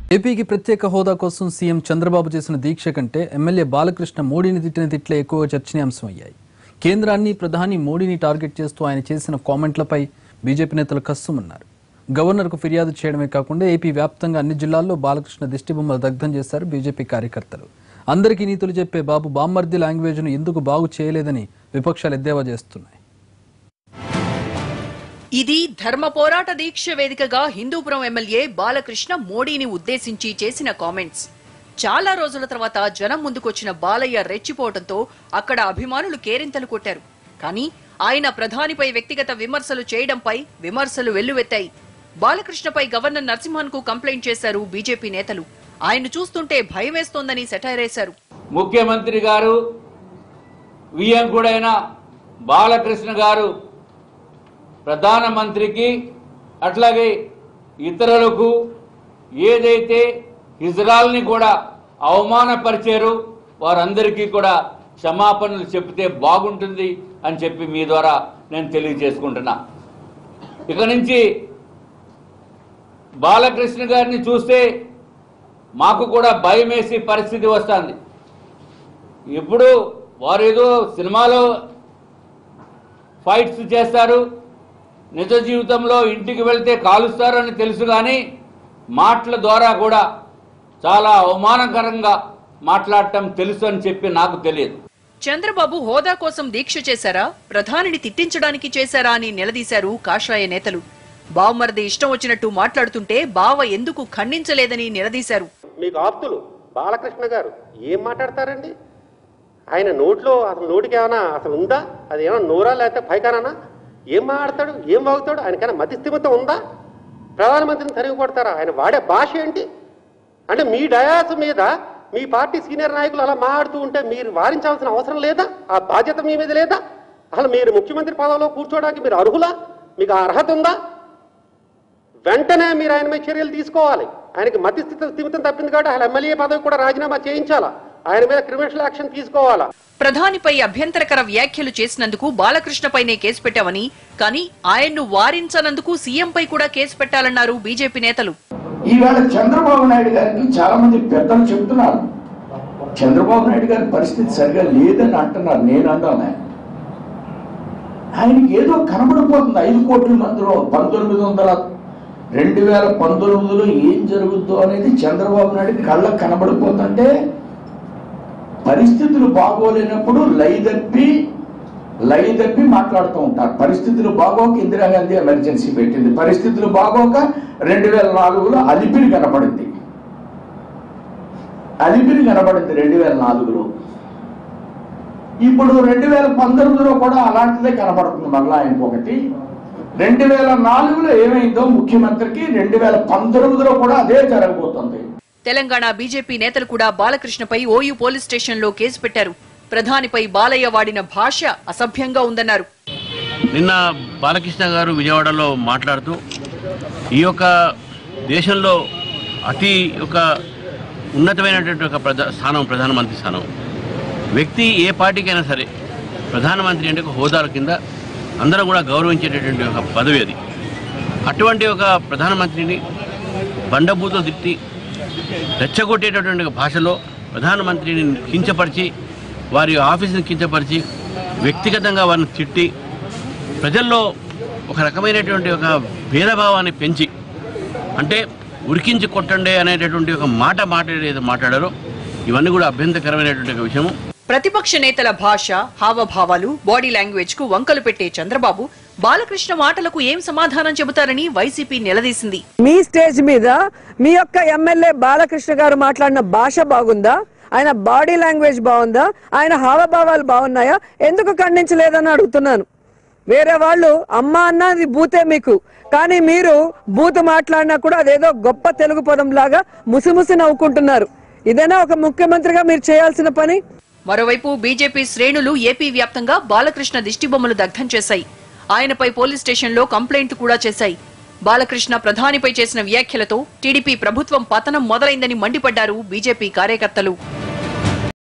ఏపీకి ప్రత్యేక హోదా కోసం సీఎం చంద్రబాబు చేసిన దీక్ష కంటే ఎమ్మెల్యే బాలకృష్ణ మోడీని తిట్టిన తిట్లే ఎక్కువగా చర్చనీయాంశమయ్యాయి కేంద్రాన్ని ప్రధాని మోడీని టార్గెట్ చేస్తూ ఆయన చేసిన కామెంట్లపై బీజేపీ నేతలు కస్సుమన్నారు గవర్నర్కు ఫిర్యాదు చేయడమే కాకుండా ఏపీ వ్యాప్తంగా అన్ని జిల్లాల్లో బాలకృష్ణ దిష్టిబొమ్మలు దగ్ధం చేశారు బీజేపీ కార్యకర్తలు అందరికీ నీతులు చెప్పే బాబు బామ్మర్ది లాంగ్వేజ్ను ఎందుకు బాగు చేయలేదని విపక్షాలు ఎద్దేవా చేస్తున్నాయి ఇది ధర్మ పోరాట దీక్ష వేదికగా హిందూపురం ఎమ్మెల్యే బాలకృష్ణ మోడీని ఉద్దేశించి చేసిన కామెంట్స్ చాలా రోజుల తర్వాత జనం ముందుకొచ్చిన బాలయ్య రెచ్చిపోవడంతో అక్కడ అభిమానులు కేరింతలు కొట్టారు కానీ ఆయన ప్రధానిపై వ్యక్తిగత విమర్శలు చేయడంపై విమర్శలు వెల్లువెత్తాయి బాలకృష్ణపై గవర్నర్ నరసింహన్ కు కంప్లైంట్ చేశారు బీజేపీ నేతలు ఆయన చూస్తుంటే భయం వేస్తోందని సెటైరేశారు ముఖ్యమంత్రి గారు వియ్యంకుడైన బాలకృష్ణ గారు ప్రధానమంత్రికి అట్లాగే ఇతరులకు ఏదైతే హిజ్రాల్ని కూడా అవమానపరిచారో వారందరికీ కూడా క్షమాపణలు చెప్తే బాగుంటుంది అని చెప్పి మీ ద్వారా నేను తెలియజేసుకుంటున్నా ఇక నుంచి బాలకృష్ణ గారిని చూస్తే మాకు కూడా భయం వేసి పరిస్థితి వస్తుంది ఇప్పుడు వారు ఏదో సినిమాలో ఫైట్స్ చేస్తారు నిజ జీవితంలో ఇంటికి వెళ్తే కాలుస్తారు అని తెలుసు కానీ మాటల ద్వారా కూడా చాలా అవమానకరంగా మాట్లాడటం తెలుసు అని చెప్పి నాకు తెలియదు చంద్రబాబు హోదా కోసం దీక్ష చేశారా ప్రధానిని తిట్టించడానికి చేశారా అని నిలదీశారు కాషాయ నేతలు బావమరిది ఇష్టం వచ్చినట్టు మాట్లాడుతుంటే బావ ఎందుకు ఖండించలేదని నిలదీశారు మీకు ఆప్తులు బాలకృష్ణ గారు ఏం మాట్లాడతారండి ఆయన నోట్లో అసలు నోటికి ఏమైనా అసలు ఉందా అది ఏమైనా నోరా లేకపోతే పైకానా ఏం మాట్లాడతాడు ఏం వాగుతాడు ఆయనకైనా మతిస్థిమిత ఉందా ప్రధానమంత్రిని తరిగి కొడతారా ఆయన వాడే భాష ఏంటి అంటే మీ డయాస్ మీద మీ పార్టీ సీనియర్ నాయకులు అలా మాట్లాడుతూ ఉంటే మీరు వారించాల్సిన అవసరం లేదా ఆ బాధ్యత మీ మీద లేదా అసలు మీరు ముఖ్యమంత్రి పదవిలో కూర్చోవడానికి మీరు అర్హులా మీకు ఆ అర్హత ఉందా వెంటనే మీరు ఆయన మీద చర్యలు తీసుకోవాలి ఆయనకి మతి స్థితి స్థిమితం తప్పింది కాబట్టి ఆయన ఎమ్మెల్యే పదవి కూడా రాజీనామా చేయించాలా ఆయన మీద క్రిమినల్ యాక్షన్ తీసుకోవాలా ప్రధానిపై అభ్యంతరకర వ్యాఖ్యలు చేసినందుకు బాలకృష్ణపైనే కేసు పెట్టామని కానీ ఆయన్ను వారించనందుకు సీఎంపై కూడా కేసు పెట్టాలన్నారు బీజేపీ నేతలు ఈవేళ చంద్రబాబు నాయుడు గారికి చాలా మంది పెద్దలు చెప్తున్నారు చంద్రబాబు నాయుడు గారి పరిస్థితి సరిగా లేదని అంటున్నారు నేను అందామే ఆయనకి ఏదో కనబడిపోతుంది ఐదు కోట్ల మందిలో పంతొమ్మిది వందల రెండు వేల పంతొమ్మిదిలో ఏం జరుగుద్దో అనేది చంద్రబాబు నాయుడు కళ్ళకు కనబడిపోతుంటే పరిస్థితులు బాగోలేనప్పుడు లై తప్పి లై తప్పి మాట్లాడుతూ ఉంటారు పరిస్థితులు బాగోక ఇందిరాగాంధీ ఎమర్జెన్సీ పెట్టింది పరిస్థితులు బాగోక రెండు వేల నాలుగులో అలిపిరి కనపడింది అలిపిరి కనపడింది రెండు వేల నాలుగులో ఇప్పుడు రెండు వేల పంతొమ్మిదిలో కూడా అలాంటిదే కనపడుతుంది మరలా ఆయనకు ఒకటి రెండు వేల నాలుగులో ఏమైందో ముఖ్యమంత్రికి రెండు వేల పంతొమ్మిదిలో కూడా అదే జరగబోతుంది తెలంగాణ బీజేపీ నేతలు కూడా బాలకృష్ణపై ఓయూ పోలీస్ స్టేషన్లో కేసు పెట్టారు ప్రధానిపై బాలయ్య వాడిన భాష అసభ్యంగా ఉందన్నారు నిన్న బాలకృష్ణ గారు విజయవాడలో మాట్లాడుతూ ఈ యొక్క దేశంలో అతి ఒక ఉన్నతమైనటువంటి ఒక ప్రధా స్థానం ప్రధానమంత్రి స్థానం వ్యక్తి ఏ పార్టీకైనా సరే ప్రధానమంత్రి అంటే ఒక హోదాల కింద అందరూ కూడా గౌరవించేటటువంటి ఒక పదవి అది అటువంటి ఒక ప్రధానమంత్రిని బండబూతో తిట్టి రెచ్చగొట్టేటటువంటి ఒక భాషలో ప్రధానమంత్రిని కించపరిచి వారి ఆఫీసుని కించపరిచి వ్యక్తిగతంగా వారిని తిట్టి ప్రజల్లో ఒక రకమైనటువంటి ఒక భేదభావాన్ని పెంచి అంటే ఉరికించి కొట్టండి అనేటటువంటి ఒక మాట మాట్లాడేది మాట్లాడారో ఇవన్నీ కూడా అభ్యంతరకరమైనటువంటి ఒక విషయము ప్రతిపక్ష నేతల భాష హావభావాలు బాడీ లాంగ్వేజ్ కు వంకలు పెట్టే చంద్రబాబు బాలకృష్ణ మాటలకు ఏం సమాధానం చెబుతారని వైసీపీ నిలదీసింది మీ స్టేజ్ మీద మీ యొక్క ఎమ్మెల్యే బాలకృష్ణ గారు మాట్లాడిన భాష బాగుందా ఆయన బాడీ లాంగ్వేజ్ బాగుందా ఆయన హావభావాలు బాగున్నాయా ఎందుకు ఖండించలేదని అడుగుతున్నాను వేరే వాళ్ళు అమ్మ అన్నది బూతే మీకు కానీ మీరు బూతు మాట్లాడినా కూడా అదేదో గొప్ప తెలుగు పదం లాగా ముసిముసి నవ్వుకుంటున్నారు ఇదేనా ఒక ముఖ్యమంత్రిగా మీరు చేయాల్సిన పని మరోవైపు బీజేపీ శ్రేణులు ఏపీ వ్యాప్తంగా బాలకృష్ణ దిష్టిబొమ్మలు దగ్ధం చేశాయి ఆయనపై పోలీస్ స్టేషన్లో కంప్లైంట్ కూడా చేశాయి బాలకృష్ణ ప్రధానిపై చేసిన వ్యాఖ్యలతో టీడీపీ ప్రభుత్వం పతనం మొదలైందని మండిపడ్డారు బీజేపీ కార్యకర్తలు